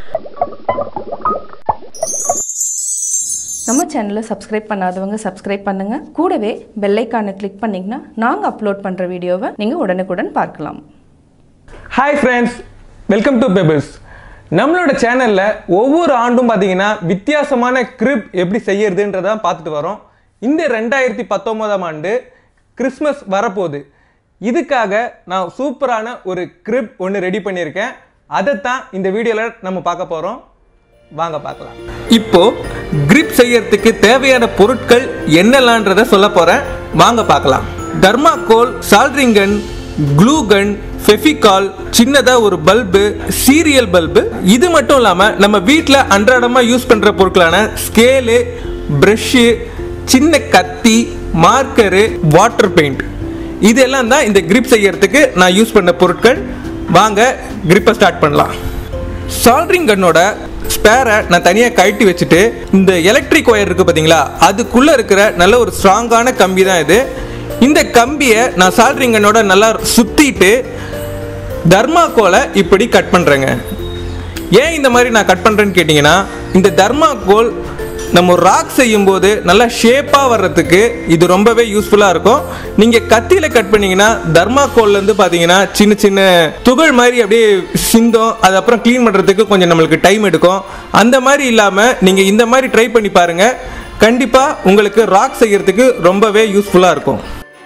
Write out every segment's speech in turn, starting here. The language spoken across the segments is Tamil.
நம்ம சேனலை சப்ஸ்கிரைப் பண்ணாதவங்க சப்ஸ்கிரைப் பண்ணுங்க கூடவே பெல் ஐக்கானை கிளிக் பண்ணிங்கன்னா நாங்கள் அப்லோட் பண்ணுற வீடியோவை நீங்கள் உடனுக்குடன் பார்க்கலாம் hi friends welcome to Pebbles நம்மளோட சேனலில் ஒவ்வொரு ஆண்டும் பார்த்தீங்கன்னா வித்தியாசமான கிரிப் எப்படி செய்யறதுன்றதை பார்த்துட்டு வரோம் இந்த ரெண்டாயிரத்தி பத்தொம்போதாம் ஆண்டு கிறிஸ்மஸ் வரப்போகுது இதுக்காக நான் சூப்பரான ஒரு கிரிப் ஒன்று ரெடி பண்ணியிருக்கேன் அதைத்தான் இந்த வீடியோவில் நம்ம பார்க்க போகிறோம் வாங்க பார்க்கலாம் இப்போ கிரிப் செய்யறதுக்கு தேவையான பொருட்கள் என்னலான்றத சொல்ல போறேன் வாங்க பார்க்கலாம் தர்மாகோல் சால்ட்ரிங்கன் க்ளூ கன் ஃபெஃபிகால் சின்னதா ஒரு பல்பு சீரியல் பல்பு இது மட்டும் இல்லாம நம்ம வீட்டில் அன்றாடமா யூஸ் பண்ற பொருட்களான ஸ்கேலு ப்ரஷ்ஷு சின்ன கத்தி மார்க்கரு வாட்டர் பெயிண்ட் இதெல்லாம் தான் இந்த கிரிப் செய்யறதுக்கு நான் யூஸ் பண்ண பொருட்கள் வாங்க கிரிப்பை ஸ்டார்ட் பண்ணலாம் சால்ட்ரிங் கன்னோட ஸ்பேரை நான் தனியாக கழட்டி வச்சுட்டு இந்த எலக்ட்ரிக் ஒயர் இருக்குது பார்த்தீங்களா அதுக்குள்ளே இருக்கிற நல்ல ஒரு ஸ்ட்ராங்கான கம்பி தான் இது இந்த கம்பியை நான் சால்ட்ரிங் கன்னோட நல்லா சுற்றிட்டு தர்மாக்கோலை இப்படி கட் பண்ணுறேங்க ஏன் இந்த மாதிரி நான் கட் பண்ணுறேன்னு கேட்டிங்கன்னா இந்த தர்மாக்கோல் நம்ம ராக் செய்யும்போது நல்லா ஷேப்பாக வர்றதுக்கு இது ரொம்பவே யூஸ்ஃபுல்லாக இருக்கும் நீங்கள் கத்தியில் கட் பண்ணீங்கன்னா தர்மாக்கோல்லேருந்து பார்த்தீங்கன்னா சின்ன சின்ன துகள் மாதிரி அப்படியே சிந்தும் அது அப்புறம் க்ளீன் பண்ணுறதுக்கு கொஞ்சம் நம்மளுக்கு டைம் எடுக்கும் அந்த மாதிரி இல்லாமல் நீங்கள் இந்த மாதிரி ட்ரை பண்ணி பாருங்கள் கண்டிப்பாக உங்களுக்கு ராக் செய்யறதுக்கு ரொம்பவே யூஸ்ஃபுல்லாக இருக்கும்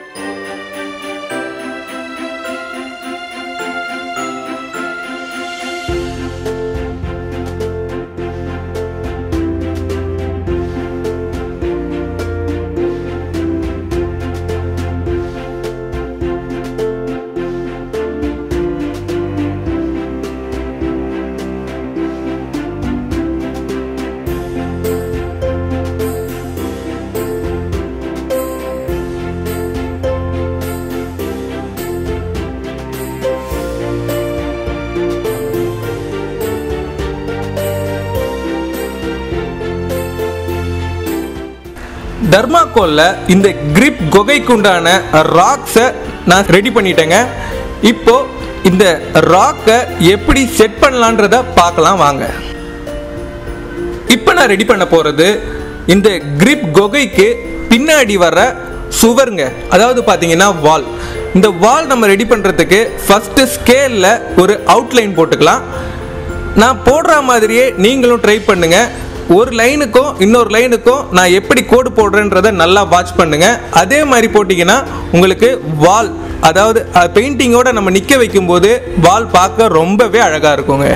தர்மாக்கோல்ல இந்த கிரிப் குகைக்கு உண்டான ராக்ஸை நான் ரெடி பண்ணிட்டேங்க இப்போ இந்த ராக்கை எப்படி செட் பண்ணலான்றத பார்க்கலாம் வாங்க இப்போ நான் ரெடி பண்ண போறது இந்த கிரிப் குகைக்கு பின்னாடி வர சுவருங்க அதாவது பார்த்தீங்கன்னா வால் இந்த வால் நம்ம ரெடி பண்ணுறதுக்கு ஃபஸ்ட்டு ஸ்கேலில் ஒரு அவுட்லைன் போட்டுக்கலாம் நான் போடுற மாதிரியே நீங்களும் ட்ரை பண்ணுங்க ஒரு லைனுக்கும் இன்னொரு லைனுக்கும் நான் எப்படி கோடு போடுறேன்றதை நல்லா வாட்ச் பண்ணுங்க அதே மாதிரி போட்டிங்கன்னா உங்களுக்கு வால் அதாவது பெயிண்டிங்கோட நம்ம நிற்க வைக்கும்போது வால் பார்க்க ரொம்பவே அழகாக இருக்குங்க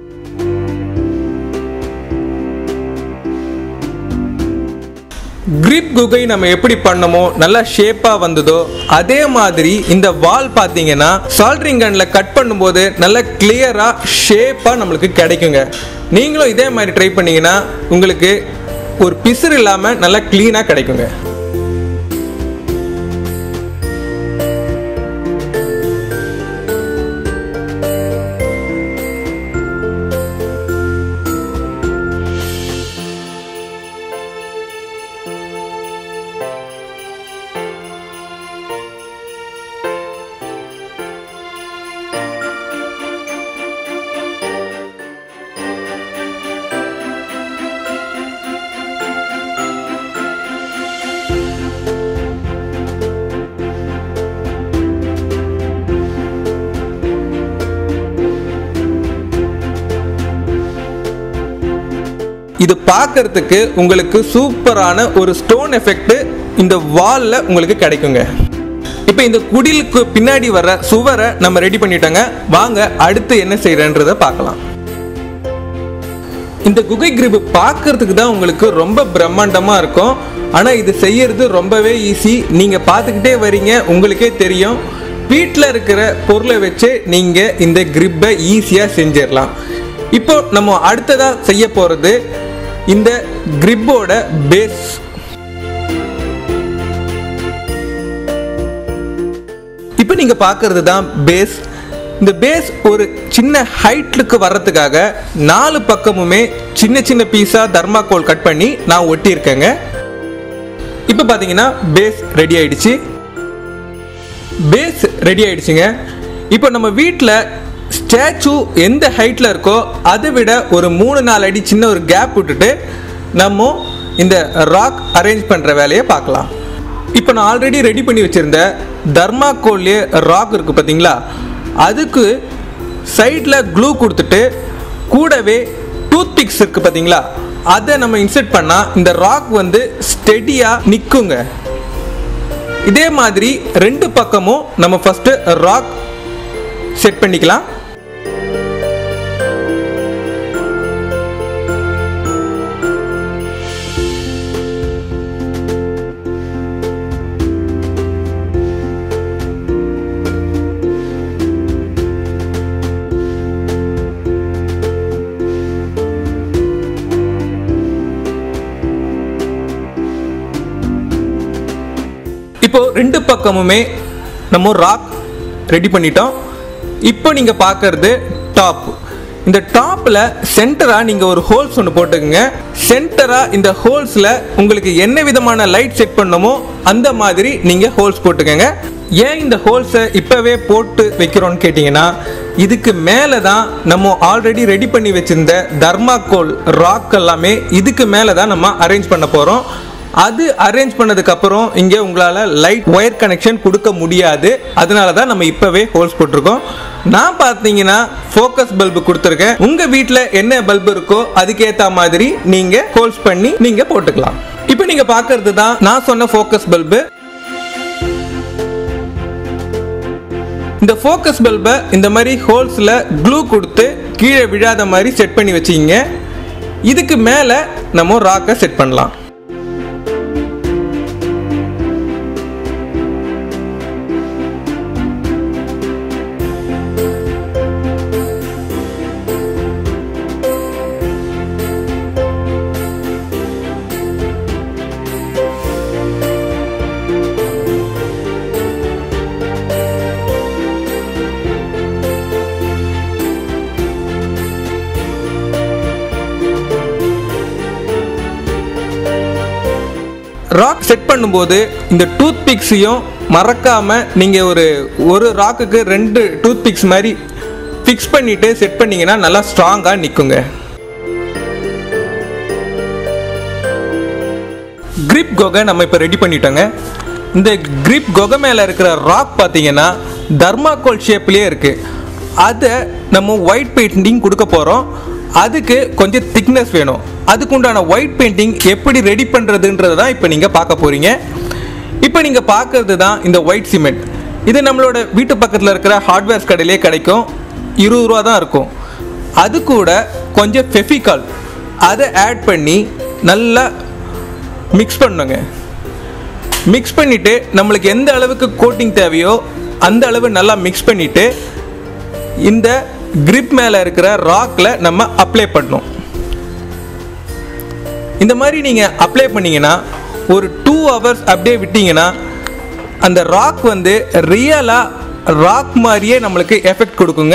கிரிப் குகை நம்ம எப்படி பண்ணமோ நல்லா ஷேப்பா வந்ததோ அதே மாதிரி இந்த வால் பார்த்தீங்கன்னா சால்ட்ரிங் கன்ல கட் பண்ணும்போது நல்லா கிளியரா ஷேப்பா நம்மளுக்கு கிடைக்குங்க நீங்களும் இதே மாதிரி ட்ரை பண்ணீங்கன்னா உங்களுக்கு ஒரு பிசுறு இல்லாம நல்லா கிளீனா கிடைக்குங்க இது பார்க்கறதுக்கு உங்களுக்கு சூப்பரான ஒரு ஸ்டோன் எஃபெக்ட் இந்த வால்ல உங்களுக்கு கிடைக்குங்க இப்போ இந்த குடிலுக்கு பின்னாடி வர சுவரை நம்ம ரெடி பண்ணிட்டோங்க வாங்க அடுத்து என்ன செய்யறன்றத பார்க்கலாம் இந்த குகை கிரிப் பார்க்கறதுக்கு தான் உங்களுக்கு ரொம்ப பிரம்மாண்டமா இருக்கும் ஆனா இது செய்யறது ரொம்பவே ஈஸி நீங்க பார்த்துக்கிட்டே வரீங்க உங்களுக்கே தெரியும் வீட்டில் இருக்கிற பொருளை வச்சு நீங்க இந்த கிரிப்பை ஈஸியா செஞ்சிடலாம் இப்போ நம்ம அடுத்ததா செய்ய போறது இந்த கிரிப்போட பேஸ் இப்போ நீங்க பார்க்கறது தான் பேஸ் இந்த பேஸ் ஒரு சின்ன ஹைட்லுக்கு வர்றதுக்காக நாலு பக்கமுமே சின்ன சின்ன பீஸா தர்மாக்கோல் கட் பண்ணி நான் ஒட்டியிருக்கேங்க இப்போ பார்த்தீங்கன்னா பேஸ் ரெடி ஆயிடுச்சு பேஸ் ரெடி ஆயிடுச்சுங்க இப்போ நம்ம வீட்டில் ஸ்டாச்சு எந்த ஹைட்டில் இருக்கோ அதை விட ஒரு மூணு நாலு அடி சின்ன ஒரு கேப் விட்டுட்டு நம்ம இந்த ராக் அரேஞ்ச் பண்ணுற வேலையை பார்க்கலாம் இப்போ நான் ஆல்ரெடி ரெடி பண்ணி வச்சுருந்த தர்மாக்கோல்லே ராக் இருக்குது பார்த்தீங்களா அதுக்கு சைடில் க்ளூ கொடுத்துட்டு கூடவே டூத் பிக்ஸ் இருக்குது பார்த்தீங்களா அதை நம்ம இன்செர்ட் பண்ணால் இந்த ராக் வந்து ஸ்டெடியாக நிற்குங்க இதே மாதிரி ரெண்டு பக்கமும் நம்ம ஃபஸ்ட்டு ராக் செட் பண்ணிக்கலாம் இப்போ ரெண்டு பக்கமுமே நம்ம ராக் ரெடி பண்ணிட்டோம் இப்போ நீங்க பார்க்கறது டாப் இந்த டாப்ல சென்டரா நீங்க ஒரு ஹோல்ஸ் ஒன்று போட்டுக்கோங்க சென்டரா இந்த ஹோல்ஸ்ல உங்களுக்கு என்ன விதமான லைட் செட் பண்ணணுமோ அந்த மாதிரி நீங்க ஹோல்ஸ் போட்டுக்கோங்க ஏன் இந்த ஹோல்ஸை இப்பவே போட்டு வைக்கிறோம்னு கேட்டிங்கன்னா இதுக்கு மேலே தான் நம்ம ஆல்ரெடி ரெடி பண்ணி வச்சிருந்த தர்மாக்கோல் ராக் எல்லாமே இதுக்கு மேலே தான் நம்ம அரேஞ்ச் பண்ண போகிறோம் அது அரேஞ்ச் பண்ணதுக்கு அப்புறம் இங்கே உங்களால் லைட் ஒயர் கனெக்ஷன் கொடுக்க முடியாது அதனால தான் நம்ம இப்போவே ஹோல்ஸ் போட்டிருக்கோம் நான் பார்த்தீங்கன்னா ஃபோக்கஸ் பல்பு கொடுத்துருக்கேன் உங்கள் வீட்டில் என்ன பல்பு இருக்கோ அதுக்கேற்ற மாதிரி நீங்கள் ஹோல்ஸ் பண்ணி நீங்கள் போட்டுக்கலாம் இப்போ நீங்கள் பார்க்கறது தான் நான் சொன்ன ஃபோக்கஸ் பல்பு இந்த ஃபோக்கஸ் பல்பை இந்த மாதிரி ஹோல்ஸில் க்ளூ கொடுத்து கீழே விழாத மாதிரி செட் பண்ணி வச்சிங்க இதுக்கு மேலே நம்ம ராக்கை செட் பண்ணலாம் ராக் செட் பண்ணும்போது இந்த டூத் பிக்ஸையும் மறக்காம நீங்க ஒரு ஒரு ராக்குக்கு ரெண்டு டூத் பிக்ஸ் மாதிரி ஃபிக்ஸ் பண்ணிட்டு செட் பண்ணீங்கன்னா நல்லா ஸ்ட்ராங்கா நிக்குங்க கிரிப் கொகை நம்ம இப்போ ரெடி பண்ணிட்டோங்க இந்த கிரிப் கொகை மேலே இருக்கிற ராக் பார்த்தீங்கன்னா தர்மாக்கோல் ஷேப்லேயே இருக்கு அதை நம்ம ஒயிட் பெயிண்டிங் கொடுக்க போகிறோம் அதுக்கு கொஞ்சம் திக்னஸ் வேணும் அதுக்கு உண்டான ஒயிட் பெயிண்டிங் எப்படி ரெடி பண்ணுறதுன்றது தான் இப்போ நீங்கள் பார்க்க போகிறீங்க இப்போ நீங்கள் பார்க்கறது தான் இந்த ஒயிட் சிமெண்ட் இது நம்மளோட வீட்டு பக்கத்தில் இருக்கிற ஹார்ட்வேர்ஸ் கடையிலே கிடைக்கும் இருபது ரூபா தான் இருக்கும் அது கூட கொஞ்சம் ஃபெஃபிகால் அதை ஆட் பண்ணி நல்லா மிக்ஸ் பண்ணுங்க மிக்ஸ் பண்ணிவிட்டு நம்மளுக்கு எந்த அளவுக்கு கோட்டிங் தேவையோ அந்த அளவு நல்லா மிக்ஸ் பண்ணிவிட்டு இந்த கிரிப் மேலே இருக்கிற ராக்கில் நம்ம அப்ளை பண்ணணும் இந்த மாதிரி நீங்கள் அப்ளை பண்ணீங்கன்னா ஒரு டூ ஹவர்ஸ் அப்படியே விட்டீங்கன்னா அந்த ராக் வந்து ரியலாக ராக் மாதிரியே நம்மளுக்கு எஃபெக்ட் கொடுக்குங்க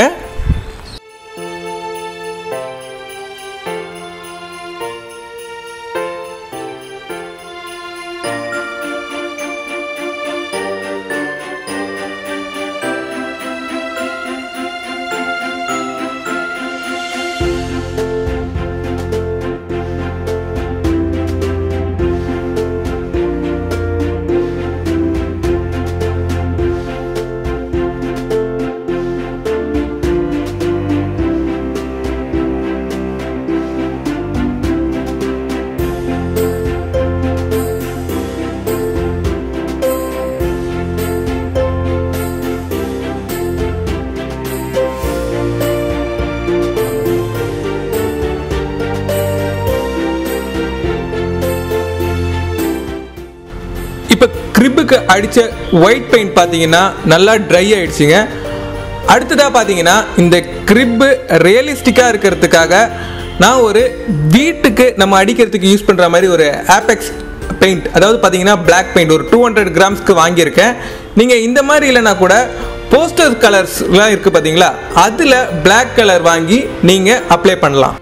இப்போ கிரிப்புக்கு அடித்த ஒயிட் பெயிண்ட் பார்த்தீங்கன்னா நல்லா ட்ரை ஆயிடுச்சுங்க அடுத்ததாக பார்த்தீங்கன்னா இந்த கிரிப்பு ரியலிஸ்டிக்காக இருக்கிறதுக்காக நான் ஒரு வீட்டுக்கு நம்ம அடிக்கிறதுக்கு யூஸ் பண்ணுற மாதிரி ஒரு ஆப்பெக்ஸ் பெயிண்ட் அதாவது பார்த்தீங்கன்னா Black பெயிண்ட் ஒரு டூ ஹண்ட்ரட் கிராம்ஸ்க்கு வாங்கியிருக்கேன் நீங்கள் இந்த மாதிரி இல்லைனா கூட போஸ்டர் கலர்ஸ்லாம் இருக்குது பார்த்தீங்களா அதில் Black கலர் வாங்கி நீங்கள் அப்ளை பண்ணலாம்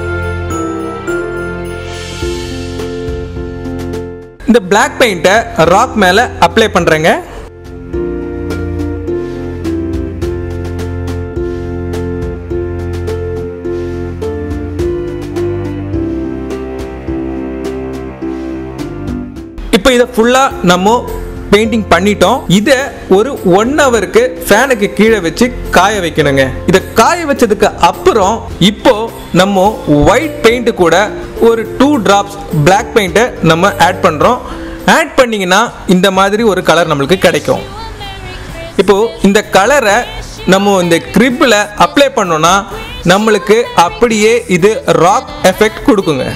இந்த Black பெயிண்ட்டை ராக் மேலே அப்ளை பண்ணுறேங்க இப்போ இதை ஃபுல்லாக நம்ம பெயிண்டிங் பண்ணிட்டோம் இதை ஒரு ஒன் ஹவருக்கு ஃபேனுக்கு கீழே வச்சு காய வைக்கணுங்க இதை காய வச்சதுக்கு அப்புறம் இப்போ நம்ம ஒயிட் பெயிண்ட் கூட ஒரு டூ டிராப்ஸ் Black பெயிண்ட்டை நம்ம ஆட் பண்ணுறோம் ஆட் பண்ணிங்கன்னா இந்த மாதிரி ஒரு கலர் நம்மளுக்கு கிடைக்கும் இப்போ இந்த கலரை நம்ம இந்த கிரிப்பில் அப்ளை பண்ணோம்னா நம்மளுக்கு அப்படியே இது ராக் எஃபெக்ட் கொடுக்குங்க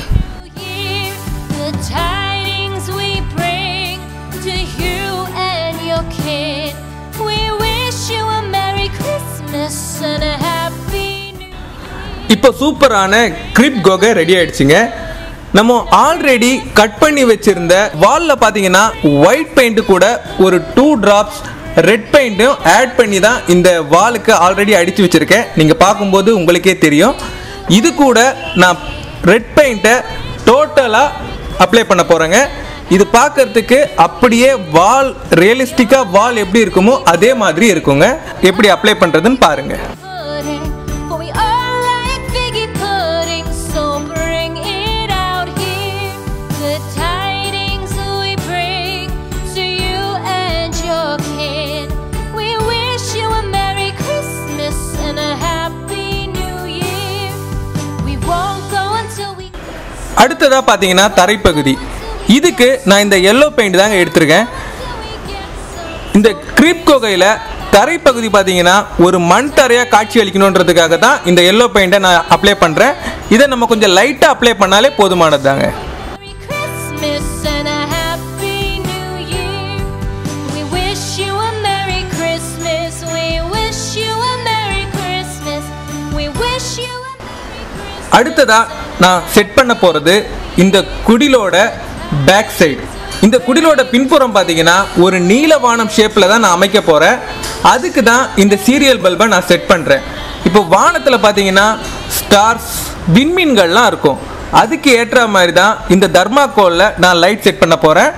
Hear the tidings we bring to you and your kid. We wish you a Merry Christmas and a Happy New இப்போ சூப்பரான கிரிப் கோகை ரெடி ஆயிடுச்சுங்க நம்ம ஆல்ரெடி கட் பண்ணி வச்சிருந்த வாலில் பார்த்தீங்கன்னா ஒயிட் பெயிண்ட் கூட ஒரு டூ டிராப்ஸ் ரெட் பெயிண்ட்டும் ஆட் பண்ணி தான் இந்த வாலுக்கு ஆல்ரெடி அடித்து வச்சிருக்கேன் நீங்கள் பார்க்கும்போது உங்களுக்கே தெரியும் இது கூட நான் ரெட் பெயிண்ட்டை டோட்டலாக அப்ளை பண்ண போகிறேங்க இது பார்க்கறதுக்கு அப்படியே வால் ரியலிஸ்டிக்காக வால் எப்படி இருக்குமோ அதே மாதிரி இருக்குங்க எப்படி அப்ளை பண்ணுறதுன்னு பாருங்கள் pudding. For we all like figgy pudding, so bring it out here. The tidings we bring to you and your kid. We wish you a Merry Christmas and a Happy New Year. We won't go until we அடுத்ததாக பார்த்தீங்கன்னா தரைப்பகுதி இதுக்கு நான் இந்த எல்லோ பெயிண்ட் தாங்க எடுத்திருக்கேன் we get some. இந்த கிரீப் கோகையில் தரைப்பகுதி பார்த்தீங்கன்னா ஒரு மண் தரையாக காட்சி அளிக்கணுன்றதுக்காக தான் இந்த எல்லோ பெயிண்ட்டை நான் அப்ளை பண்ணுறேன் இதை நம்ம கொஞ்சம் லைட்டாக அப்ளை பண்ணாலே போதுமானது தாங்க Merry Christmas and a Happy New Year. We wish you a Merry Christmas. We wish you a Merry Christmas. We wish you a Merry Christmas. அடுத்ததாக நான் செட் பண்ண போகிறது இந்த குடிலோட பேக் சைடு இந்த குடிலோட பின்புறம் பார்த்தீங்கன்னா ஒரு நீலவானம் ஷேப்பில் தான் நான் அமைக்க போகிறேன் அதுக்கு தான் இந்த சீரியல் பல்பை நான் செட் பண்ணுறேன் இப்போ வானத்தில் பார்த்தீங்கன்னா ஸ்டார்ஸ் விண்மீன்கள்லாம் இருக்கும் அதுக்கு ஏற்ற மாதிரி தான் இந்த தர்மாக்கோலில் நான் லைட் செட் பண்ண போகிறேன்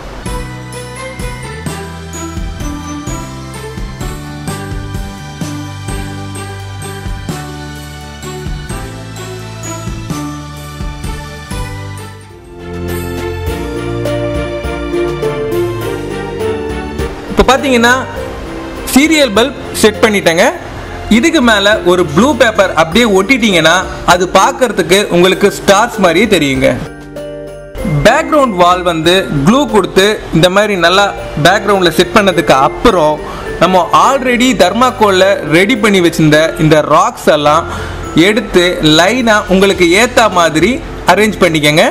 இப்போ பார்த்தீங்கன்னா சீரியல் பல்ப் செட் பண்ணிட்டேங்க இதுக்கு மேலே ஒரு ப்ளூ பேப்பர் அப்படியே ஒட்டிட்டீங்கன்னா அது பார்க்கறதுக்கு உங்களுக்கு ஸ்டார்ஸ் மாதிரியே தெரியுங்க பேக்ரவுண்ட் வால் வந்து க்ளூ கொடுத்து இந்த மாதிரி நல்லா பேக்ரவுண்டில் செட் பண்ணதுக்கு அப்புறம் நம்ம ஆல்ரெடி தர்மாக்கோலில் ரெடி பண்ணி வச்சிருந்த இந்த ராக்ஸ் எல்லாம் எடுத்து லைனாக உங்களுக்கு ஏற்ற மாதிரி அரேஞ்ச் பண்ணிக்கங்க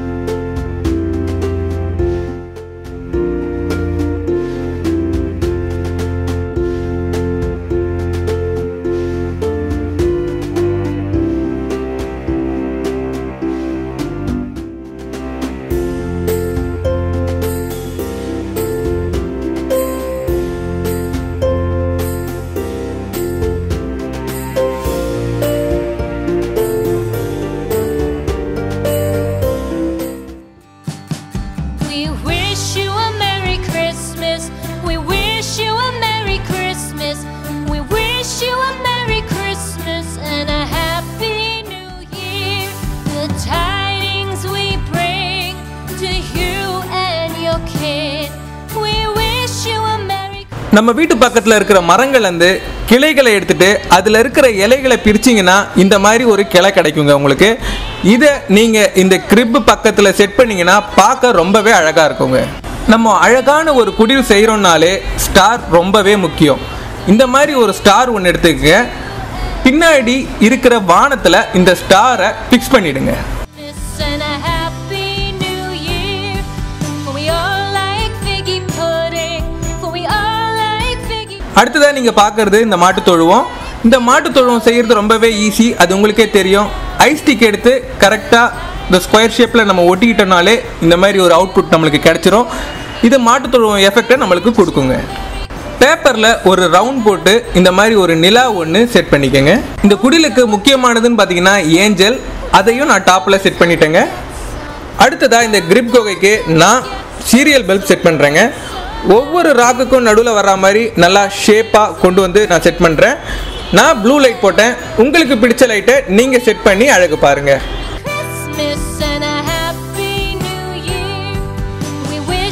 We wish you a Merry Christmas. We wish you a Merry Christmas. We wish you a Merry Christmas and a Happy New Year. The tidings we bring to you and your kid. We wish you a Merry நம்ம வீட்டு பக்கத்தில் இருக்கிற மரங்கள் வந்து கிளைகளை எடுத்துட்டு அதில் இருக்கிற இலைகளை பிரிச்சிங்கன்னா இந்த மாதிரி ஒரு கிளை கிடைக்குங்க உங்களுக்கு இதை நீங்கள் இந்த கிரிப் பக்கத்தில் செட் பண்ணீங்கன்னா பார்க்க ரொம்பவே அழகாக இருக்குங்க நம்ம அழகான ஒரு குடில் செய்கிறோம்னாலே ஸ்டார் ரொம்பவே முக்கியம் இந்த மாதிரி ஒரு ஸ்டார் ஒன்று எடுத்துக்கங்க பின்னாடி இருக்கிற வானத்தில் இந்த ஸ்டாரை ஃபிக்ஸ் பண்ணிடுங்க Christmas and a Happy New Year. For we all like figgy pudding. For we all like figgy அடுத்ததாக நீங்கள் பார்க்குறது இந்த மாட்டு தொழுவம் இந்த மாட்டு தொழுவம் செய்கிறது ரொம்பவே ஈஸி அது உங்களுக்கே தெரியும் ஐஸ் ஸ்டிக் எடுத்து கரெக்டாக இந்த ஸ்கொயர் ஷேப்பில் நம்ம ஒட்டிக்கிட்டோம்னாலே இந்த மாதிரி ஒரு அவுட்புட் நம்மளுக்கு கிடைச்சிரும் இது மாட்டு தொழுவம் எஃபெக்டை நம்மளுக்கு கொடுக்குங்க பேப்பரில் ஒரு ரவுண்ட் போட்டு இந்த மாதிரி ஒரு நிலா ஒன்று செட் பண்ணிக்கோங்க இந்த குடிலுக்கு முக்கியமானதுன்னு பார்த்தீங்கன்னா ஏஞ்சல் அதையும் நான் டாப்பில் செட் பண்ணிட்டேங்க அடுத்ததாக இந்த கிரிப் கோகைக்கு நான் சீரியல் பல்ப் செட் பண்ணுறேங்க ஒவ்வொரு ராக்குக்கும் நடுவில் வர்ற மாதிரி நல்லா ஷேப்பாக கொண்டு வந்து நான் செட் பண்ணுறேன் நான் ப்ளூ லைட் போட்டேன் உங்களுக்கு பிடிச்ச லைட்டை நீங்கள் செட் பண்ணி அழகு பாருங்கள் Christmas and a Happy New Year. We wish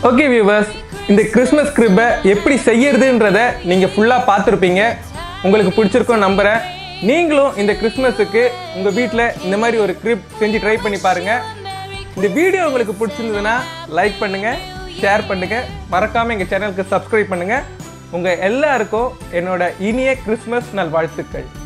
okay viewers இந்த கிறிஸ்மஸ் கிரிப்பை எப்படி செய்யறதுன்றத நீங்கள் ஃபுல்லாக பார்த்துருப்பீங்க உங்களுக்கு பிடிச்சிருக்கோம் நம்புகிறேன் நீங்களும் இந்த கிறிஸ்மஸுக்கு உங்கள் வீட்டில் இந்த மாதிரி ஒரு கிரிப் செஞ்சு ட்ரை பண்ணி பாருங்கள் இந்த வீடியோ உங்களுக்கு பிடிச்சிருந்ததுன்னா லைக் பண்ணுங்கள் ஷேர் பண்ணுங்கள் மறக்காமல் எங்கள் சேனலுக்கு சப்ஸ்கிரைப் பண்ணுங்கள் உங்கள் எல்லாருக்கும் என்னோட இனிய கிறிஸ்மஸ் நல்வாழ்த்துக்கள்